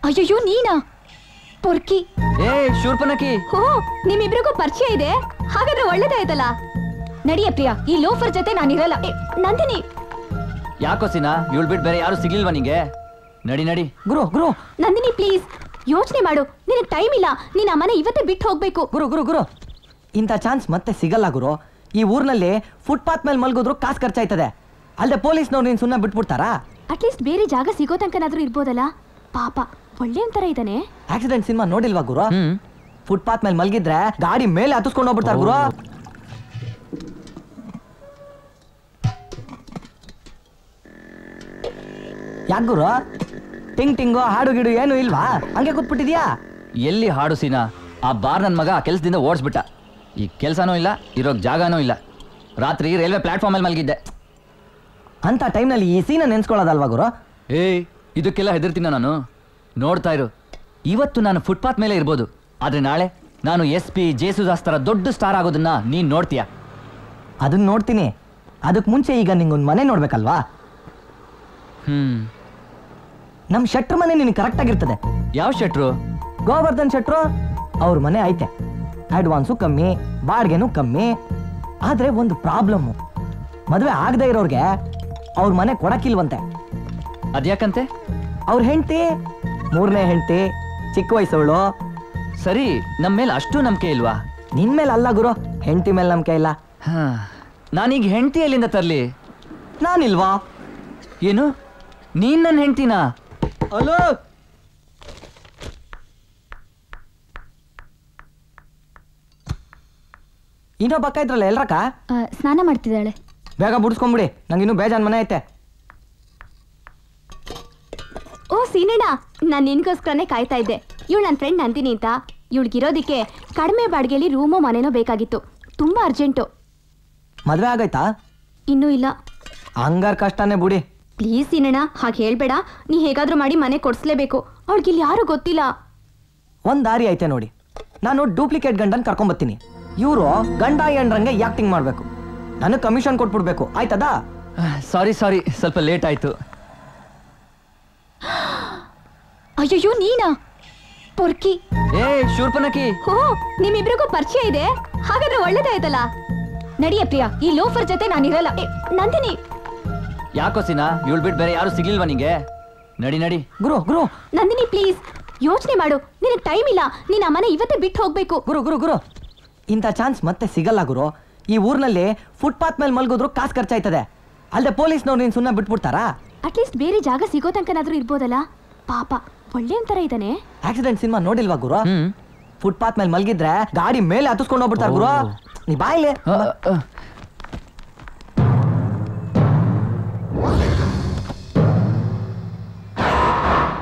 ಅಯ್ಯಯ್ಯೋ ನೀನಾ ಪೊರ್ಕಿ ಏ ಶೂರ್ಪನಕಿ ಹೋ ನಿಮ್ಮಿಬ್ರಿಗೂ ಪರಿಚಯ ಇದೆ ಹಾಗಾದ್ರೆ ಒಳ್ಳೇದಾಯ್ತಲ್ಲ ನಡಿಯ ಪ್ರಿಯಾ ಈ ಲೋಫರ್ ಜೊತೆ ನಾನಿರಲ್ಲ ಏ, ನಂದಿನಿ ಯಾಕೋ ಸಿನಾ ಇವಳು ಬಿಟ್ಟು ಬೇರೆ ಯಾರು ಸಿಗ್ಲಿಲ್ವಾ ನಿಂಗೆ ನಡಿ ನಡಿ ಗುರು ಗುರು ನಂದಿನಿ ಪ್ಲೀಸ್ ಯೋಚನೆ ಮಾಡು ನಿನಗೆ ಟೈಮ್ ಇಲ್ಲ ನೀನ್ ಆ ಮನೆ ಇವತ್ತೇ ಬಿಟ್ಟು ಹೋಗ್ಬೇಕು ಗುರು ಗುರು ಗುರು ಇಂಥ ಚಾನ್ಸ್ ಮತ್ತೆ ಸಿಗಲ್ಲ ಗುರು ಈ ಊರ್ನಲ್ಲಿ ಫುಟ್ಪಾತ್ ಮೇಲೆ ಮಲ್ಗೋದ್ರು ಕಾಸು ಖರ್ಚಾಯ್ತದೆ ಅಲ್ಲದೆ ಪೊಲೀಸ್ನವ್ರು ನೀನು ಸುಮ್ಮನೆ ಬಿಟ್ಬಿಡ್ತಾರಾ ಅಟ್ಲೀಸ್ಟ್ ಬೇರೆ ಜಾಗ ಸಿಗೋ ತನಕನಾದ್ರೂ ಇರ್ಬೋದಲ್ಲ ಪಾಪ ಒಳ್ಳೆ ಒಂಥರ ಇದ್ದಾನೆ ಆಕ್ಸಿಡೆಂಟ್ ಸಿನಿಮಾ ನೋಡಿಲ್ವಾ ಗುರು ಫುಟ್ಪಾತ್ ಮೇಲೆ ಮಲ್ಗಿದ್ರೆ ಗಾಡಿ ಮೇಲೆ ಹತ್ತಿಸ್ಕೊಂಡು ಹೋಗ್ಬಿಡ್ತಾರ ಗುರು ಯಾಕೆ ಗುರು ಟಿಂಗ್ ಟಿಂಗು ಹಾಡು ಗಿಡು ಏನು ಇಲ್ವಾ ಹಂಗೆ ಕೂತ್ಬಿಟ್ಟಿದ್ಯಾ ಎಲ್ಲಿ ಹಾಡು ಸೀನಾ ಆ ಬಾರ್ ನನ್ನ ಮಗ ಆ ಕೆಲ್ಸದಿಂದ ಓಡಿಸ್ಬಿಟ್ಟ ಈ ಕೆಲ್ಸನೂ ಇಲ್ಲ ಇರೋಕ್ ಜಾಗನೂ ಇಲ್ಲ ರಾತ್ರಿ ರೈಲ್ವೆ ಪ್ಲಾಟ್ಫಾರ್ಮ್ ಅಲ್ಲಿ ಮಲಗಿದ್ದೆ ಅಂತ ಟೈಮ್ನಲ್ಲಿ ಈ ಸೀನ ನೆನ್ಸ್ಕೊಳ್ಳೋದಲ್ವಾ ಗುರು ಏಯ್ ಇದಕ್ಕೆಲ್ಲ ಹೆದರ್ತೀನ ನಾನು ನೋಡ್ತಾ ಇರು ಇವತ್ತು ನಾನು ಫುಟ್ಪಾತ್ ಮೇಲೆ ಇರ್ಬೋದು ಆದ್ರೆ ನಾಳೆ ನಾನು ಎಸ್ ಪಿ ಜೇಸುದಾಸ್ ಥರ ದೊಡ್ಡ ಸ್ಟಾರ್ ಆಗೋದನ್ನ ನೀನ್ ನೋಡ್ತೀಯ ಅದನ್ನ ನೋಡ್ತೀನಿ ಅದಕ್ಕೆ ಮುಂಚೆ ಈಗ ನಿಂಗೊಂದು ಮನೆ ನೋಡ್ಬೇಕಲ್ವಾ ಹ್ಮ್ ನಮ್ಮ ಶೆಟ್ರ್ ಮನೆ ನಿನಗೆ ಕರೆಕ್ಟಾಗಿರ್ತದೆ ಯಾವ ಶೆಟ್ರು ಗೋವರ್ಧನ್ ಶೆಟ್ರು ಅವ್ರ ಮನೆ ಐತೆ ಅಡ್ವಾನ್ಸು ಕಮ್ಮಿ ಬಾಡಿಗೆನೂ ಕಮ್ಮಿ ಆದರೆ ಒಂದು ಪ್ರಾಬ್ಲಮ್ಮು ಮದುವೆ ಆಗದೆ ಇರೋರ್ಗೆ ಅವ್ರ ಮನೆ ಕೊಡಕ್ಕಿಲ್ವಂತೆ ಅದ್ಯಾಕಂತೆ ಅವ್ರ ಹೆಂಡತಿ ಮೂರನೇ ಹೆಂಡತಿ ಚಿಕ್ಕ ವಯಸ್ಸವಳು ಸರಿ ನಮ್ಮ ಮೇಲೆ ಅಷ್ಟು ನಂಬಿಕೆ ಇಲ್ವಾ ನಿನ್ ಮೇಲೆ ಅಲ್ಲ ಗುರು ಹೆಂಡತಿ ಮೇಲೆ ನಂಬಿಕೆ ಇಲ್ಲ ಹಾ ನಾನೀಗ ಹೆಂಡತಿ ಎಲ್ಲಿಂದ ತರ್ಲಿ ನಾನಿಲ್ವಾ ಏನು ನೀನ್ ನನ್ನ ಹೆಂಡ್ತಿನಾ ಅಲೋ ಇನ್ನೊಬ್ಬ ಅಕ್ಕ ಇದ್ರಲ್ಲ ಎಲ್ರಕ್ಕ ಆ, ಸ್ನಾನ ಮಾಡ್ತಿದ್ದಾಳೆ ಬೇಗ ಬಿಡಿಸ್ಕೊಂಬಿಡಿ ನಂಗೆ ಇನ್ನೂ ಬೇಜಾನ್ ಮನೆ ಐತೆ ಓ ಸೀನಣ್ಣ ನಾನು ನಿನ್ಗೋಸ್ಕರನೇ ಕಾಯ್ತಾ ಇದ್ದೆ ಇವಳು ನನ್ನ ಫ್ರೆಂಡ್ ನಂದಿನಿ ಅಂತ ಇವಳಿಗಿರೋದಕ್ಕೆ ಕಡಿಮೆ ಬಾಡಿಗೆಲಿ ರೂಮೋ ಮನೆನೋ ಬೇಕಾಗಿತ್ತು ತುಂಬಾ ಅರ್ಜೆಂಟು ಮದ್ವೆ ಆಗೈತಾ ಇನ್ನೂ ಇಲ್ಲ ಹಂಗಾರ್ ಕಷ್ಟನೇ ಬಿಡಿ ಪ್ಲೀಸ್ ಸೀನಣ್ಣ ಹಾಗೆ ಹೇಳ್ಬೇಡ ನೀ ಹೇಗಾದ್ರೂ ಮಾಡಿ ಮನೆ ಕೊಡ್ಸ್ಲೇಬೇಕು ಅವಳಿಗಿಲ್ಲಿ ಯಾರು ಗೊತ್ತಿಲ್ಲ ಒಂದ್ ದಾರಿ ಐತೆ ನೋಡಿ ನಾನು ಡೂಪ್ಲಿಕೇಟ್ ಗಂಡನ್ ಕರ್ಕೊಂಬತ್ತೀನಿ ಇವರು ಗಂಡ ಎಂಡ್ರಂಗೆ ಆಕ್ಟಿಂಗ್ ಮಾಡ್ಬೇಕು ನನಗೆ ಕಮಿಷನ್ ಕೊಟ್ಬಿಡ್ಬೇಕು ಆಯ್ತದಾ ಸಾರಿ ಸಾರಿ ಸ್ವಲ್ಪ ಲೇಟ್ ಆಯ್ತು ಅಯ್ಯಯ್ಯೋ ನೀನಾ ಪೊರ್ಕಿ ಏ ಶೂರ್ಪನಕಿ ಹೋ ನಿಮ್ಮಿಬ್ರಿಗೂ ಪರಿಚಯ ಇದೆ ಹಾಗಾದ್ರೆ ಒಳ್ಳೇದಾಯ್ತಲ್ಲ ನಡಿಯ ಪ್ರಿಯಾ ಈ ಲೋಫರ್ ಜೊತೆ ನಾನಿರಲ್ಲ ಏ, ನಂದಿನಿ ಯಾಕೋ ಸಿನಾ ಇವಳು ಬಿಟ್ಟು ಬೇರೆ ಯಾರು ಸಿಗ್ಲಿಲ್ವಾ ನಿಂಗೆ ನಡಿ ನಡಿ ಗುರು ಗುರು ನಂದಿನಿ ಪ್ಲೀಸ್ ಯೋಚನೆ ಮಾಡು ನಿನಗೆ ಟೈಮ್ ಇಲ್ಲ ನೀನ್ ಆ ಮನೆ ಇವತ್ತೇ ಬಿಟ್ಟು ಹೋಗ್ಬೇಕು ಗುರು ಗುರು ಗುರು ಇಂಥ ಚಾನ್ಸ್ ಮತ್ತೆ ಸಿಗಲ್ಲ ಗುರು ಈ ಊರ್ನಲ್ಲಿ ಫುಟ್ಪಾತ್ ಮೇಲೆ ಮಲ್ಗೋದ್ರು ಕಾಸು ಖರ್ಚಾಯ್ತದೆ ಅಲ್ಲದೆ ಪೊಲೀಸ್ನವ್ರು ನೀನು ಸುಮ್ಮನೆ ಬಿಟ್ಬಿಡ್ತಾರಾ ಅಟ್ಲೀಸ್ಟ್ ಬೇರೆ ಜಾಗ ಸಿಗೋ ತನಕನಾದ್ರೂ ಇರ್ಬೋದಲ್ಲ ಪಾಪ ಒಳ್ಳೆ ಒಂಥರ ಇದ್ದಾನೆ ಆಕ್ಸಿಡೆಂಟ್ ಸಿನಿಮಾ ನೋಡಿಲ್ವಾ ಗುರು ಹ್ಮ್ ಫುಟ್ಪಾತ್ ಮೇಲೆ ಮಲ್ಗಿದ್ರೆ ಗಾಡಿ ಮೇಲೆ ಹತ್ತಿಸ್ಕೊಂಡು ಹೋಗ್ಬಿಡ್ತಾರ ಗುರು ನೀ ಬಾಯಿಲೆ ಅ, ಅ,